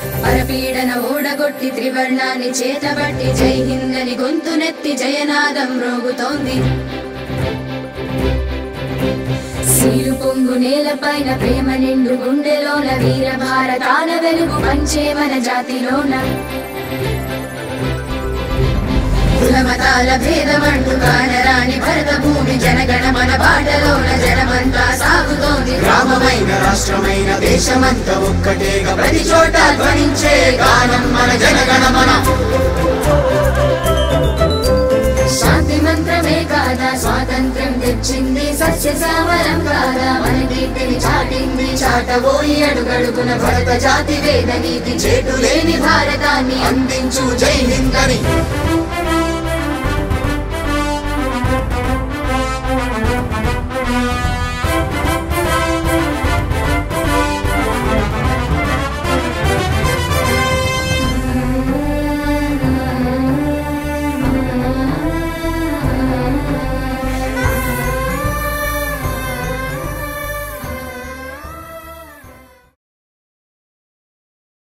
పరపీడన ఓడగొట్టి త్రివర్ణాన్ని చేతబట్టి జై హిందని గొంతునెత్తి జయనాదం రోగుతోంది సీలు పొంగు నేలపైన ప్రేమ నిండు గుండెలోన వీర భారతాన వెలుగు పంచే మన జాతిలోన కులమతాల భేదమంటూ కానరాని భరత భూమి జనగణ మన బాటలోన జనమంతా సాగుతోంది గ్రామమైన రాష్ట్రమైన దేశమంతా ఒక్కటేగా ప్రతి చోట ధ్వనించే గానం మన జనగణమన శాంతి మంత్రమే కాదా స్వాతంత్ర్యం తెచ్చింది సస్య సామరం కాదా మన కీర్తిని చాటింది చాటబోయి అడుగడుగున భరత జాతి వేద నీతి చేటు లేని భారతాన్ని అందించు జై హిందని